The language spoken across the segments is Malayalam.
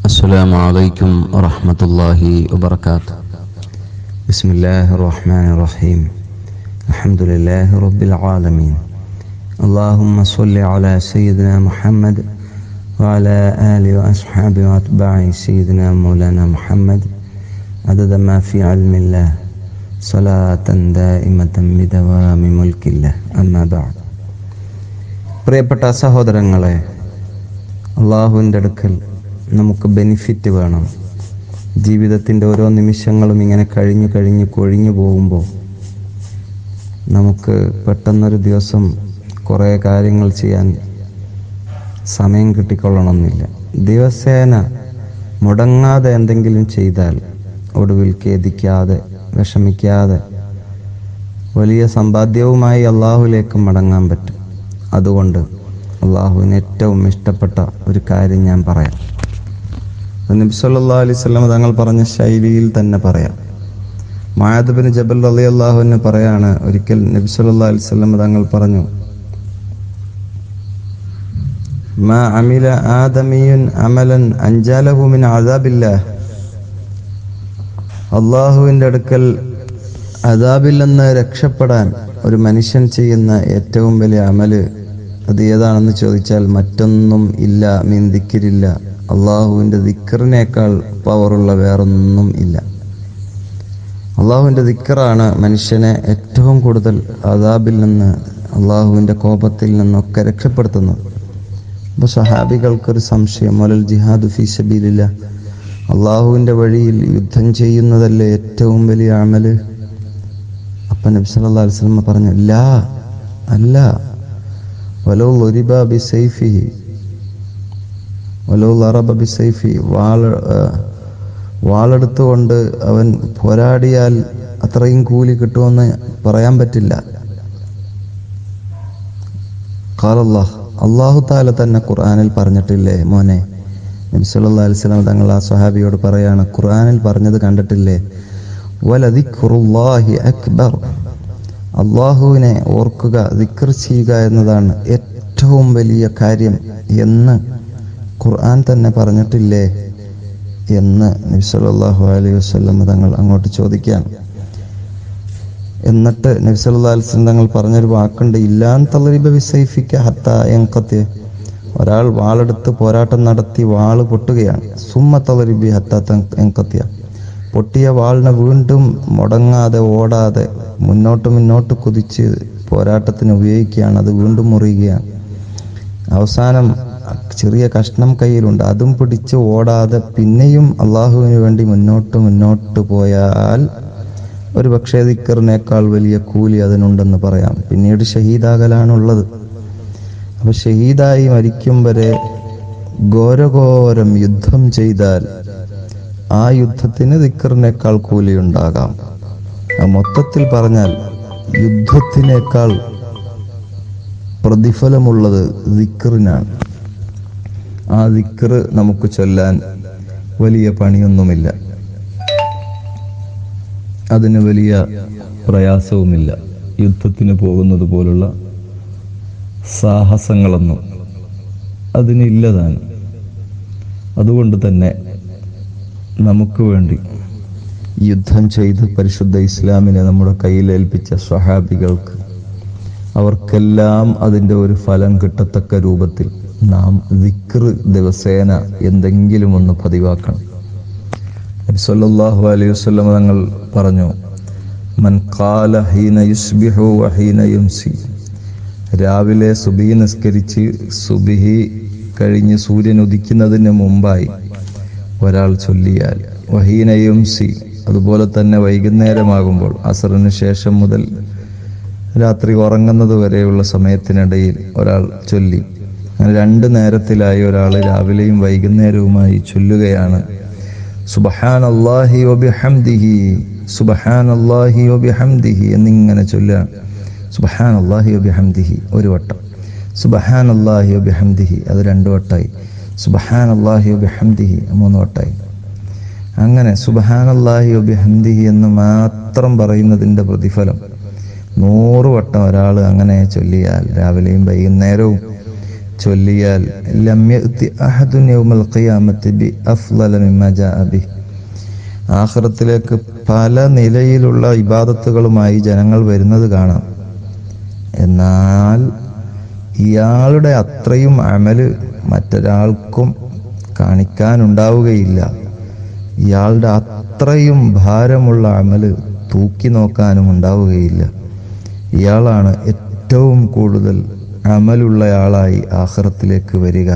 السلام عليكم ورحمة الله وبركاته بسم الله الرحمن الرحيم الحمد لله رب العالمين اللهم صل على سيدنا محمد وعلى آله وأصحابه وأتباع سيدنا مولانا محمد عدد ما في علم الله صلاة دائمة بدوام ملك الله أما بعد പ്രിയപ്പെട്ട സഹോദരങ്ങളെ അള്ളാഹുവിൻ്റെ അടുക്കൽ നമുക്ക് ബെനിഫിറ്റ് വേണം ജീവിതത്തിൻ്റെ ഓരോ നിമിഷങ്ങളും ഇങ്ങനെ കഴിഞ്ഞു കഴിഞ്ഞു കൊഴിഞ്ഞു പോകുമ്പോൾ നമുക്ക് പെട്ടെന്നൊരു ദിവസം കുറേ കാര്യങ്ങൾ ചെയ്യാൻ സമയം കിട്ടിക്കൊള്ളണമെന്നില്ല ദിവസേന മുടങ്ങാതെ എന്തെങ്കിലും ചെയ്താൽ ഒടുവിൽ ഖേദിക്കാതെ വിഷമിക്കാതെ വലിയ സമ്പാദ്യവുമായി അള്ളാഹുലേക്ക് മടങ്ങാൻ പറ്റും അതുകൊണ്ട് അള്ളാഹുവിന് ഏറ്റവും ഇഷ്ടപ്പെട്ട ഒരു കാര്യം ഞാൻ പറയാം നബി സല്ലല്ലാഹു അലൈഹി വസല്ലം തങ്ങൾ പറഞ്ഞ ശൈലിയിൽ തന്നെ പറയാം മായദ് ബിൻ ജബൽ റളി അള്ളാഹുവിന് പറയാണ് ഒരിക്കൽ നബി സല്ലല്ലാഹു അലൈഹി വസല്ലം തങ്ങൾ പറഞ്ഞു മാ അമില ആദമിയുൻ അമലൻ അഞ്ചാലഹു മിൻ അദാബില്ലാഹ് അള്ളാഹുവിൻ്റെ അടുക്കൽ അദാബിൽ നിന്ന് രക്ഷപ്പെടാൻ ഒരു മനുഷ്യൻ ചെയ്യുന്ന ഏറ്റവും വലിയ അമല് അത് ഏതാണെന്ന് ചോദിച്ചാൽ മറ്റൊന്നും ഇല്ല മീൻ ദിക്കിരില്ല അള്ളാഹുവിൻ്റെ ദിക്കറിനേക്കാൾ പവറുള്ള വേറൊന്നും ഇല്ല അള്ളാഹുവിൻ്റെ ദിക്കറാണ് മനുഷ്യനെ ഏറ്റവും കൂടുതൽ അദാബിൽ നിന്ന് അള്ളാഹുവിൻ്റെ കോപത്തിൽ നിന്നൊക്കെ രക്ഷപ്പെടുത്തുന്നത് അപ്പോൾ സഹാബികൾക്കൊരു സംശയം മൊലൽ ജിഹാദ് ഫീ സബീലില്ല അള്ളാഹുവിൻ്റെ വഴിയിൽ യുദ്ധം ചെയ്യുന്നതല്ലേ ഏറ്റവും വലിയ അമല് അപ്പം നബി സല്ലല്ലാഹു അലൈഹി വസല്ലം പറഞ്ഞു ലാ അല്ല വലോ ലൊരിബ ബി സൈഫിഹി വലോ ലറബ ബി സൈഫി വാൾ വാളെടുത്തുകൊണ്ട് അവൻ പോരാടിയാൽ അത്രയും കൂലി കിട്ടുമെന്ന് പറയാൻ പറ്റില്ല കാലല്ലാഹ് അള്ളാഹു താല തന്നെ ഖുർആനിൽ പറഞ്ഞിട്ടില്ലേ മോനെ നബി സല്ലല്ലാഹു അലൈഹി വസല്ലം തങ്ങൾ ആ സ്വഹാബിയോട് പറയാണ് ഖുർആനിൽ പറഞ്ഞത് കണ്ടിട്ടില്ലേ വലദിഖുറുല്ലാഹി അക്ബർ അള്ളാഹുവിനെ ഓർക്കുക ദിക്ർ ചെയ്യുക എന്നതാണ് ഏറ്റവും വലിയ കാര്യം എന്ന് ഖുർആൻ തന്നെ പറഞ്ഞിട്ടില്ലേ എന്ന് നബി സല്ലല്ലാഹു അലൈഹി വസല്ലം തങ്ങൾ അങ്ങോട്ട് ചോദിക്കുകയാണ് എന്നിട്ട് നബി സല്ലല്ലാഹു അലൈഹി വസല്ലം തങ്ങൾ പറഞ്ഞൊരു വാക്കുണ്ട് ഇല്ലാൻ തളരിബ വിസൈഫിക്ക ഹത്ത എങ്കത്തെ ഒരാൾ വാളെടുത്ത് പോരാട്ടം നടത്തി വാള് പൊട്ടുകയാണ് സുമ്മ തളരിബി ഹത്ത എങ്കത്തിയ പൊട്ടിയ വാളിനെ വീണ്ടും മുടങ്ങാതെ ഓടാതെ മുന്നോട്ട് മുന്നോട്ട് കുതിച്ച് പോരാട്ടത്തിന് ഉപയോഗിക്കുകയാണ് അത് വീണ്ടും മുറിയുകയാണ് അവസാനം ചെറിയ കഷ്ണം കയ്യിലുണ്ട് അതും പിടിച്ച് ഓടാതെ പിന്നെയും അള്ളാഹുവിന് വേണ്ടി മുന്നോട്ട് മുന്നോട്ട് പോയാൽ ഒരു പക്ഷേ ദിക്കറിനേക്കാൾ വലിയ കൂലി അതിനുണ്ടെന്ന് പറയാം പിന്നീട് ഷഹീദാകലാണുള്ളത് അപ്പൊ ഷഹീദായി മരിക്കും വരെ ഘോരഘോരം യുദ്ധം ചെയ്താൽ ആ യുദ്ധത്തിന് ദിക്കറിനേക്കാൾ കൂലി ഉണ്ടാകാം മൊത്തത്തിൽ പറഞ്ഞാൽ യുദ്ധത്തിനേക്കാൾ പ്രതിഫലമുള്ളത് ദിക്കറിനാണ് ആ ദിക്കർ നമുക്ക് ചൊല്ലാൻ വലിയ പണിയൊന്നുമില്ല അതിന് വലിയ പ്രയാസവുമില്ല യുദ്ധത്തിന് പോകുന്നത് പോലുള്ള സാഹസങ്ങളൊന്നും അതിനില്ലതാണ് അതുകൊണ്ട് തന്നെ നമുക്ക് വേണ്ടി യുദ്ധം ചെയ്ത് പരിശുദ്ധ ഇസ്ലാമിനെ നമ്മുടെ കയ്യിലേൽപ്പിച്ച സ്വഹാബികൾക്ക് അവർക്കെല്ലാം അതിൻ്റെ ഒരു ഫലം കിട്ടത്തക്ക രൂപത്തിൽ നാം ദിക്ർ ദിവസേന എന്തെങ്കിലും ഒന്ന് പതിവാക്കണം നബി സല്ലല്ലാഹു അലൈഹി വസല്ലം തങ്ങൾ പറഞ്ഞു മൻ ഖാല ഹീന യുസ്ബിഹു വഹീന യുംസി രാവിലെ സുബഹി നിസ്കരിച്ച് സുബിഹി കഴിഞ്ഞ് സൂര്യൻ ഉദിക്കുന്നതിന് മുമ്പായി ഒരാൾ ചൊല്ലിയാൽ വഹീന യുംസി അതുപോലെ തന്നെ വൈകുന്നേരമാകുമ്പോൾ അസറിന് ശേഷം മുതൽ രാത്രി ഉറങ്ങുന്നത് വരെയുള്ള സമയത്തിനിടയിൽ ഒരാൾ ചൊല്ലി അങ്ങനെ രണ്ട് നേരത്തിലായി ഒരാൾ രാവിലെയും വൈകുന്നേരവുമായി ചൊല്ലുകയാണ് സുബഹാൻ അള്ളാഹി ഒബിഹംദിഹി സുബഹാൻ അള്ളാഹി ഒബിഹംദിഹി എന്നിങ്ങനെ ചൊല്ലുകയാണ് സുബഹാൻ അള്ളാഹി ഒബിഹംദിഹി ഒരു വട്ടം സുബഹാൻ അള്ളാഹി ഒബിഹംദിഹി അത് രണ്ട് വട്ടമായി സുബഹാൻ അള്ളാഹി ഒബിഹംദിഹി മൂന്ന് വട്ടമായി അങ്ങനെ സുബഹാൻ അള്ളാഹി ഒബിഹംദിഹി എന്ന് മാത്രം പറയുന്നതിൻ്റെ പ്രതിഫലം നൂറ് വട്ടം ഒരാൾ അങ്ങനെ ചൊല്ലിയാൽ രാവിലെയും വൈകുന്നേരവും ചൊല്ലിയാൽ ലം യഅതി അഹദുൻ യൗമൽ ഖിയാമത്തി ബി അഫ്ളല മിമ്മ ജാഅ ബിഹി ആഖിറത്തിലേക്ക് പല നിലയിലുള്ള ഇബാദത്തുകളുമായി ജനങ്ങൾ വരുന്നത് കാണാം എന്നാൽ ഇയാളുടെ അത്രയും അമല് മറ്റൊരാൾക്കും കാണിക്കാനുണ്ടാവുകയില്ല ഇയാളുടെ അത്രയും ഭാരമുള്ള അമല് തൂക്കി നോക്കാനും ഉണ്ടാവുകയില്ല ഇയാളാണ് ഏറ്റവും കൂടുതൽ അമലുള്ളയാളായി ആഖിറത്തിലേക്ക് വരിക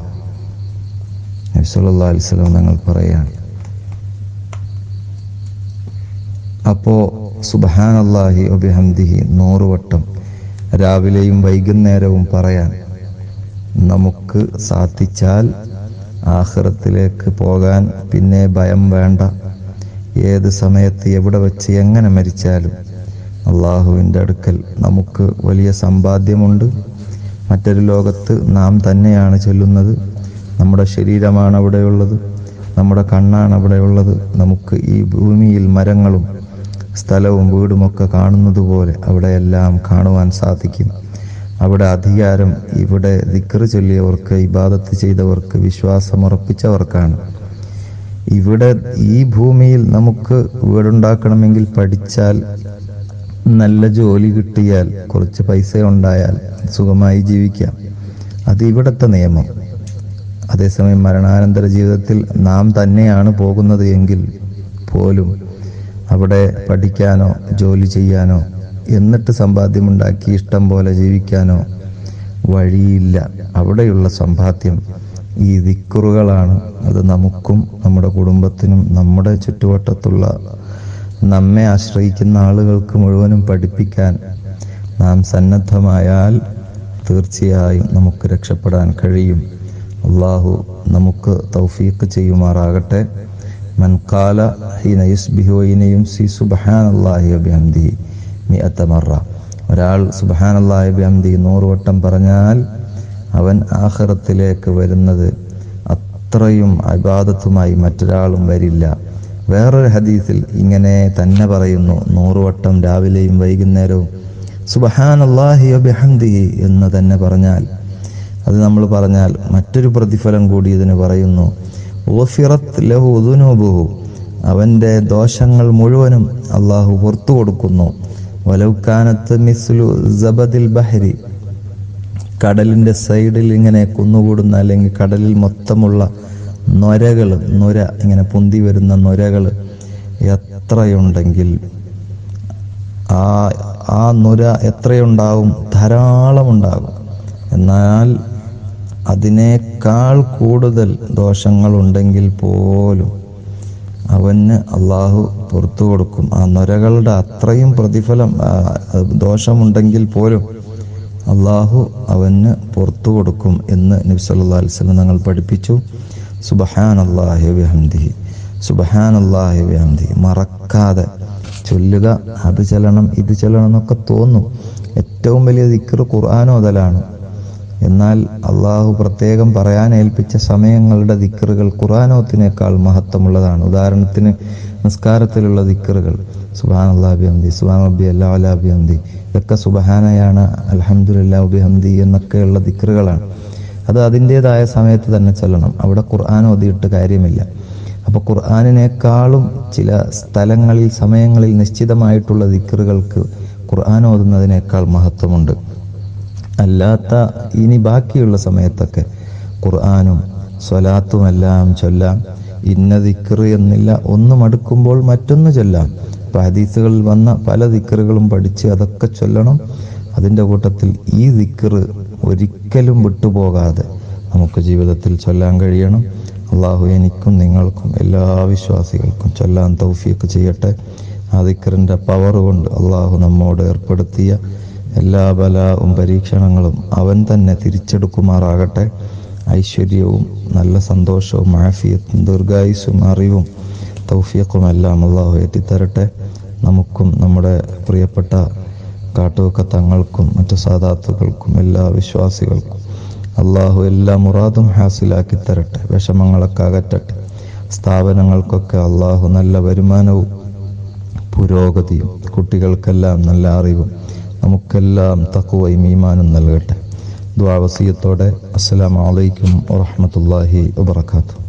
നബി സല്ലല്ലാഹു അലൈഹി വസല്ലം തങ്ങൾ പറയാണ് അപ്പോ സുബഹാനല്ലാഹി ഒബിഹംദിഹി നൂറ് വട്ടം രാവിലെയും വൈകുന്നേരവും പറയാൻ നമുക്ക് സാധിച്ചാൽ ആഖിറത്തിലേക്ക് പോകാൻ പിന്നെ ഭയം വേണ്ട ഏത് സമയത്ത് എവിടെ വെച്ച് എങ്ങനെ മരിച്ചാലും അള്ളാഹുവിൻ്റെ അടുക്കൽ നമുക്ക് വലിയ സമ്പാദ്യമുണ്ട് മറ്റൊരു ലോകത്ത് നാം തന്നെയാണ് ചൊല്ലുന്നത് നമ്മുടെ ശരീരമാണ് അവിടെയുള്ളത് നമ്മുടെ കണ്ണാണ് അവിടെയുള്ളത് നമുക്ക് ഈ ഭൂമിയിൽ മരങ്ങളും സ്ഥലവും വീടുമൊക്കെ കാണുന്നത് പോലെ അവിടെയെല്ലാം കാണുവാൻ സാധിക്കും അവിടെ അധികാരം ഇവിടെ ദിക്റ് ചൊല്ലിയവർക്ക് ഇബാദത്ത് ചെയ്തവർക്ക് വിശ്വാസമുറപ്പിച്ചവർക്കാണ് ഇവിടെ ഈ ഭൂമിയിൽ നമുക്ക് വീടുണ്ടാക്കണമെങ്കിൽ പഠിച്ചാൽ നല്ല ജോലി കിട്ടിയാൽ കുറച്ച് പൈസ ഉണ്ടായാൽ സുഖമായി ജീവിക്കാം അത് ഇവിടുത്തെ നിയമം അതേസമയം മരണാനന്തര ജീവിതത്തിൽ നാം തന്നെയാണ് പോകുന്നത് എങ്കിൽ പോലും അവിടെ പഠിക്കാനോ ജോലി ചെയ്യാനോ എന്നിട്ട് സമ്പാദ്യമുണ്ടാക്കി ഇഷ്ടം പോലെ ജീവിക്കാനോ വഴിയില്ല അവിടെയുള്ള സമ്പാദ്യം ഈ ദിക്കുറുകളാണ് അത് നമുക്കും നമ്മുടെ കുടുംബത്തിനും നമ്മുടെ ചുറ്റുവട്ടത്തുള്ള നമ്മെ ആശ്രയിക്കുന്ന ആളുകൾക്ക് മുഴുവനും പഠിപ്പിക്കാൻ നാം സന്നദ്ധമായാൽ തീർച്ചയായും നമുക്ക് രക്ഷപ്പെടാൻ കഴിയും അള്ളാഹു നമുക്ക് തൗഫീഖ് ചെയ്യുമാറാകട്ടെ മൻ ഖാല ഹീന യുസ്ബിഹു വഹീന യുംസി സുബ്ഹാനല്ലാഹി വബിഹംദിഹി മിഅത്ത മറ ഒരാൾ സുബ്ഹാനല്ലാഹി വബിഹംദിഹി നൂറ് വട്ടം പറഞ്ഞാൽ അവൻ ആഖിറത്തിലേക്ക് വരുന്നത് അത്രയും അബാദത്തുമായി മറ്റൊരാളും വരില്ല വേറൊരു ഹദീസിൽ ഇങ്ങനെ തന്നെ പറയുന്നു നൂറ് വട്ടം രാവിലെയും വൈകുന്നേരവും സുബ്ഹാനല്ലാഹി വബിഹംദിഹി എന്ന് തന്നെ പറഞ്ഞാൽ അത് നമ്മൾ പറഞ്ഞാൽ മറ്റൊരു പ്രതിഫലം കൂടി ഇതിന് പറയുന്നു ഓഫിറത്ത് ലഹു ദുനൂബുഹു അവൻ്റെ ദോഷങ്ങൾ മുഴുവനും അള്ളാഹു പുറത്തു കൊടുക്കുന്നു വലൗക്കാനത്ത് മിസ്ലു സബദിൽ ബഹരി കടലിൻ്റെ സൈഡിൽ ഇങ്ങനെ കുന്നുകൂടുന്ന അല്ലെങ്കിൽ കടലിൽ മൊത്തമുള്ള നൊരകൾ നൊര ഇങ്ങനെ പൊന്തി വരുന്ന നൊരകൾ എത്രയുണ്ടെങ്കിൽ ആ ആ നുര എത്രയുണ്ടാവും ധാരാളം ഉണ്ടാകും എന്നാൽ അതിനേക്കാൾ കൂടുതൽ ദോഷങ്ങളുണ്ടെങ്കിൽ പോലും അവന് അള്ളാഹു പുറത്തു കൊടുക്കും ആ നൊരകളുടെ അത്രയും പ്രതിഫലം ആ, ദോഷമുണ്ടെങ്കിൽ പോലും അള്ളാഹു അവന് പുറത്തു കൊടുക്കും എന്ന് നബി സല്ലല്ലാഹു അലൈഹി വസല്ലം ഞങ്ങൾ പഠിപ്പിച്ചു സുബഹാൻ അള്ളാഹി ബിഹംദിഹി സുബഹാൻ അള്ളാഹി ബിഹംദിഹി മറക്കാതെ ചൊല്ലുക അത് ചെല്ലണം ഇത് ചെല്ലണം എന്നൊക്കെ തോന്നും ഏറ്റവും വലിയ ദിക്ർ ഖുർആൻ ഓതലാണ് എന്നാൽ അള്ളാഹു പ്രത്യേകം പറയാൻ ഏൽപ്പിച്ച സമയങ്ങളുടെ ദിക്കറുകൾ ഖുറാനോത്തിനേക്കാൾ മഹത്വമുള്ളതാണ് ഉദാഹരണത്തിന് നിസ്കാരത്തിലുള്ള ദിക്കറുകൾ സുബാൻ അള്ളാബിഹംദി സുബാൻ റബ്ബി അല്ലാ അലാബിഹംദി ഇതൊക്കെ സുബഹാനയാണ് അലഹമുല്ലാ ബിഹംദി എന്നൊക്കെയുള്ള ദിക്കറുകളാണ് അത് അതിൻ്റെതായ സമയത്ത് തന്നെ ചൊല്ലണം അവിടെ ഖുർആൻ ഓതിയിട്ട് കാര്യമില്ല അപ്പോൾ ഖുർആാനിനേക്കാളും ചില സ്ഥലങ്ങളിൽ സമയങ്ങളിൽ നിശ്ചിതമായിട്ടുള്ള ദിക്കറുകൾക്ക് ഖുർആൻ ഓതുന്നതിനേക്കാൾ മഹത്വമുണ്ട് അല്ലാത്ത ഇനി ബാക്കിയുള്ള സമയത്തൊക്കെ ഖുർആാനും സ്വലാത്തുമെല്ലാം ചൊല്ലാം ഇന്ന ദിക്കറ് എന്നില്ല ഒന്ന് മടുക്കുമ്പോൾ മറ്റൊന്ന് ചൊല്ലാം ഇപ്പം ഹദീസുകളിൽ വന്ന പല ദിക്കറുകളും പഠിച്ച് അതൊക്കെ ചൊല്ലണം അതിൻ്റെ കൂട്ടത്തിൽ ഈ ദിക്കറ് ഒരിക്കലും വിട്ടുപോകാതെ നമുക്ക് ജീവിതത്തിൽ ചൊല്ലാൻ കഴിയണം അള്ളാഹു എനിക്കും നിങ്ങൾക്കും എല്ലാ വിശ്വാസികൾക്കും ചൊല്ലാൻ തൗഫീഖ് ചെയ്യട്ടെ ആ ദിക്കറിൻ്റെ പവർ കൊണ്ട് അള്ളാഹു നമ്മോട് ഏർപ്പെടുത്തിയ എല്ലാ ബലാവും പരീക്ഷണങ്ങളും അവൻ തന്നെ തിരിച്ചെടുക്കുമാറാകട്ടെ ഐശ്വര്യവും നല്ല സന്തോഷവും ആഫിയത്തും ദീർഘായുസ്സും അറിവും തൗഫീഖും എല്ലാം അള്ളാഹു ഏറ്റിത്തരട്ടെ നമുക്കും നമ്മുടെ പ്രിയപ്പെട്ട കാട്ടുവക്ക തങ്ങൾക്കും മറ്റു സാധാത്തുക്കൾക്കും എല്ലാ വിശ്വാസികൾക്കും അള്ളാഹു എല്ലാ മുറാദും ഹാസിലാക്കി തരട്ടെ വിഷമങ്ങളൊക്കെ അകറ്റട്ടെ സ്ഥാപനങ്ങൾക്കൊക്കെ അള്ളാഹു നല്ല വരുമാനവും പുരോഗതിയും കുട്ടികൾക്കെല്ലാം നല്ല അറിവും നമുക്കെല്ലാം തക്കുവയും ഈമാനും നൽകട്ടെ ദ്വാവസീയത്തോടെ അസ്സലാമു അലൈക്കും വറഹ്മത്തുള്ളാഹി വബറകാതുഹു